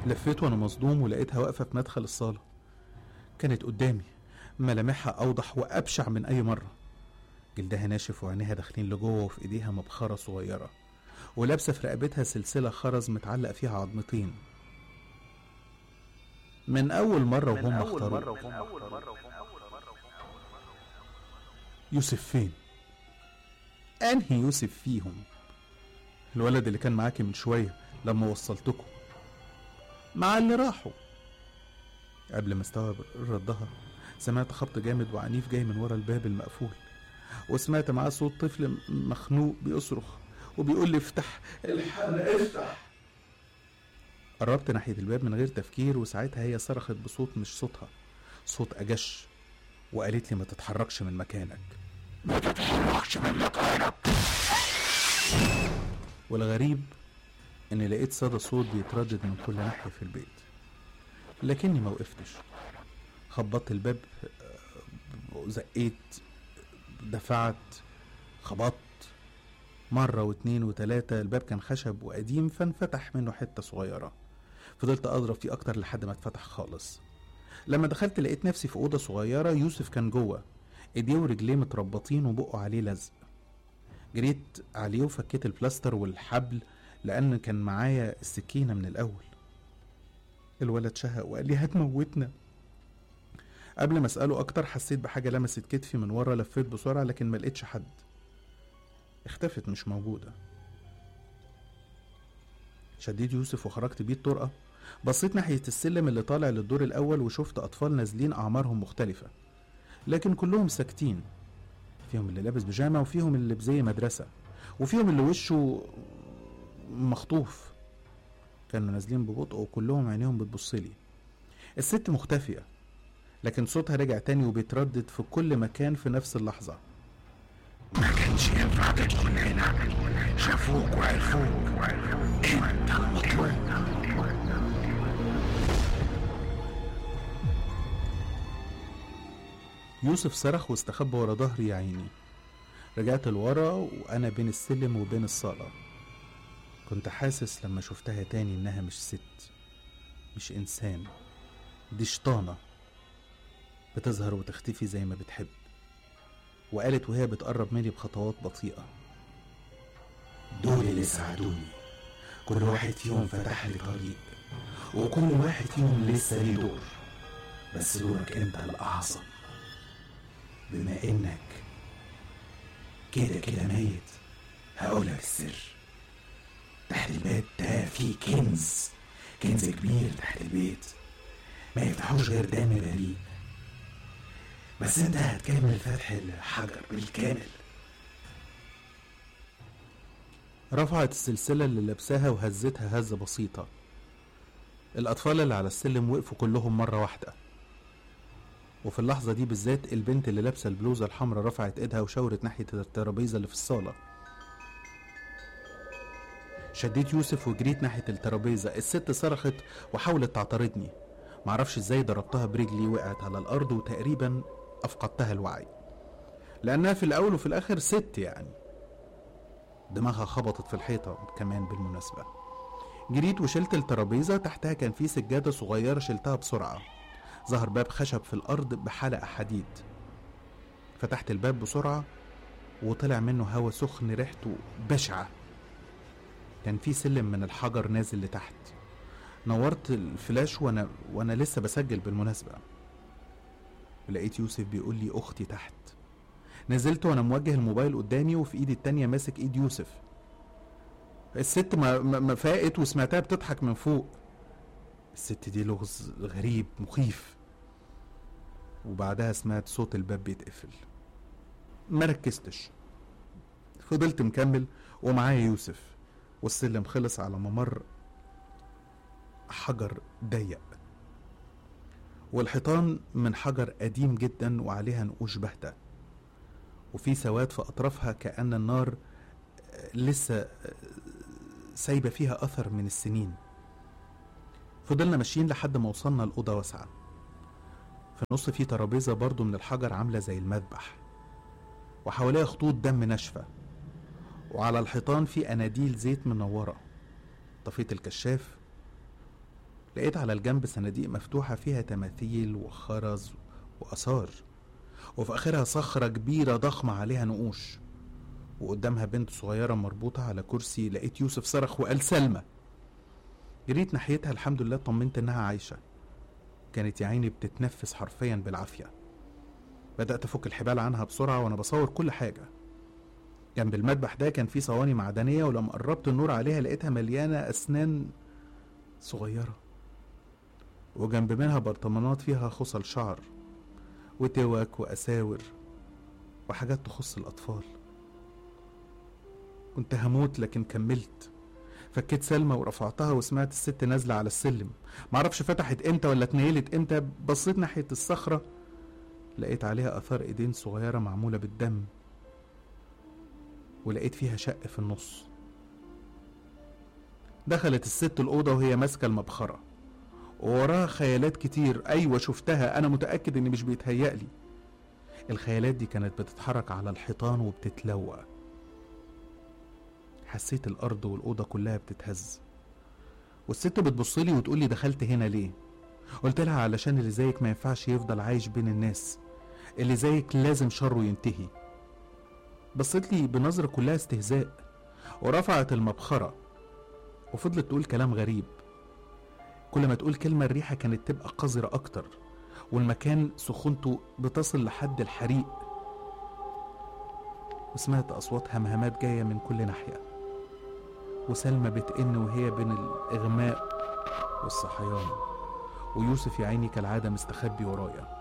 لفيت وانا مصدوم ولقيتها واقفة في مدخل الصالة كانت قدامي ملامحها أوضح وأبشع من أي مرة جلدها ناشف وعينيها داخلين لجوه وفي إيديها مبخرة صغيرة ولابسة في رقبتها سلسلة خرز متعلق فيها عظمتين من أول مرة وهم اختاروا يوسف فين؟ أنهي يوسف فيهم؟ الولد اللي كان معاكي من شوية لما وصلتكم مع اللي راحوا قبل ما استوعب ردها سمعت خبط جامد وعنيف جاي من ورا الباب المقفول وسمعت معاه صوت طفل مخنوق بيصرخ وبيقول لي افتح الحقنا افتح قربت ناحية الباب من غير تفكير وساعتها هي صرخت بصوت مش صوتها صوت أجش وقالت لي ما تتحركش من مكانك ما تتحركش من مكانك والغريب اني لقيت صدى صوت بيتردد من كل ناحية في البيت لكني ما وقفتش خبطت الباب آه، زقيت دفعت خبطت مرة واتنين وتلاتة الباب كان خشب وقديم فانفتح منه حتة صغيرة فضلت أضرب فيه أكتر لحد ما اتفتح خالص لما دخلت لقيت نفسي في أوضة صغيرة يوسف كان جوه ايديه ورجليه متربطين وبقه عليه لزق جريت عليه وفكيت البلاستر والحبل لأن كان معايا السكينة من الأول الولد شهق وقال لي هتموتنا قبل ما اسأله أكتر حسيت بحاجة لمست كتفي من ورا لفيت بسرعة لكن ما لقيتش حد اختفت مش موجودة شديت يوسف وخرجت بيه الطرقة بصيت ناحية السلم اللي طالع للدور الأول وشفت أطفال نازلين أعمارهم مختلفة لكن كلهم ساكتين فيهم اللي لابس بيجامة وفيهم اللي بزي مدرسة وفيهم اللي وشه مخطوف كانوا نازلين ببطء وكلهم عينيهم بتبصلي الست مختفية لكن صوتها رجع تاني وبيتردد في كل مكان في نفس اللحظة ما كانش ينفع تدخل هنا شافوك وعرفوك انت المطلوب يوسف صرخ واستخبى ورا ظهري يا عيني رجعت لورا وأنا بين السلم وبين الصالة كنت حاسس لما شفتها تاني إنها مش ست مش إنسان دي شطانة بتظهر وتختفي زي ما بتحب وقالت وهي بتقرب مني بخطوات بطيئة دول اللي ساعدوني كل واحد فيهم فتح لي طريق وكل واحد فيهم لسه ليه دور بس دورك انت الاعظم بما انك كده كده ميت هقولك السر تحت البيت ده في كنز كنز كبير تحت البيت ما يفتحوش غير دم بريء بس انت هتكمل فتح الحجر بالكامل رفعت السلسلة اللي لابساها وهزتها هزة بسيطة الأطفال اللي على السلم وقفوا كلهم مرة واحدة وفي اللحظة دي بالذات البنت اللي لابسة البلوزة الحمراء رفعت ايدها وشاورت ناحية الترابيزة اللي في الصالة شديت يوسف وجريت ناحية الترابيزة الست صرخت وحاولت تعترضني معرفش ازاي ضربتها برجلي وقعت على الأرض وتقريبا أفقدتها الوعي لأنها في الأول وفي الآخر ست يعني دماغها خبطت في الحيطة كمان بالمناسبة جريت وشلت الترابيزة تحتها كان في سجادة صغيرة شلتها بسرعة ظهر باب خشب في الأرض بحلقة حديد فتحت الباب بسرعة وطلع منه هوا سخن ريحته بشعة كان في سلم من الحجر نازل لتحت نورت الفلاش وانا وانا لسه بسجل بالمناسبة لقيت يوسف بيقول لي اختي تحت نزلت وانا موجه الموبايل قدامي وفي ايدي التانية ماسك ايد يوسف الست ما, ما ما فاقت وسمعتها بتضحك من فوق الست دي لغز غريب مخيف وبعدها سمعت صوت الباب بيتقفل ما ركزتش فضلت مكمل ومعايا يوسف والسلم خلص على ممر حجر ضيق والحيطان من حجر قديم جدا وعليها نقوش باهتة وفي سواد في أطرافها كأن النار آه، لسه آه، سايبة فيها أثر من السنين فضلنا ماشيين لحد ما وصلنا الأوضة واسعة في النص في ترابيزة برضو من الحجر عاملة زي المذبح وحواليها خطوط دم ناشفة وعلى الحيطان في أناديل زيت منورة طفيت الكشاف لقيت على الجنب صناديق مفتوحة فيها تماثيل وخرز وآثار وفي آخرها صخرة كبيرة ضخمة عليها نقوش وقدامها بنت صغيرة مربوطة على كرسي لقيت يوسف صرخ وقال سلمى جريت ناحيتها الحمد لله طمنت إنها عايشة كانت يا عيني بتتنفس حرفيا بالعافية بدأت أفك الحبال عنها بسرعة وأنا بصور كل حاجة جنب المذبح ده كان في صواني معدنية ولما قربت النور عليها لقيتها مليانة أسنان صغيرة وجنب منها برطمانات فيها خصل شعر وتوك وأساور وحاجات تخص الأطفال كنت هموت لكن كملت فكيت سلمى ورفعتها وسمعت الست نازلة على السلم معرفش فتحت امتى ولا اتنيلت امتى بصيت ناحية الصخرة لقيت عليها آثار ايدين صغيرة معمولة بالدم ولقيت فيها شق في النص دخلت الست الأوضة وهي ماسكة المبخرة ووراها خيالات كتير أيوة شفتها أنا متأكد إن مش بيتهيألي الخيالات دي كانت بتتحرك على الحيطان وبتتلوى حسيت الأرض والأوضة كلها بتتهز والست بتبصلي وتقولي دخلت هنا ليه قلت لها علشان اللي زيك ما ينفعش يفضل عايش بين الناس اللي زيك لازم شره ينتهي بصت لي بنظرة كلها استهزاء ورفعت المبخرة وفضلت تقول كلام غريب كل ما تقول كلمة الريحة كانت تبقى قذرة أكتر والمكان سخونته بتصل لحد الحريق وسمعت أصوات همهمات جاية من كل ناحية وسلمى بتئن وهي بين الإغماء والصحيان ويوسف يا عيني كالعادة مستخبي ورايا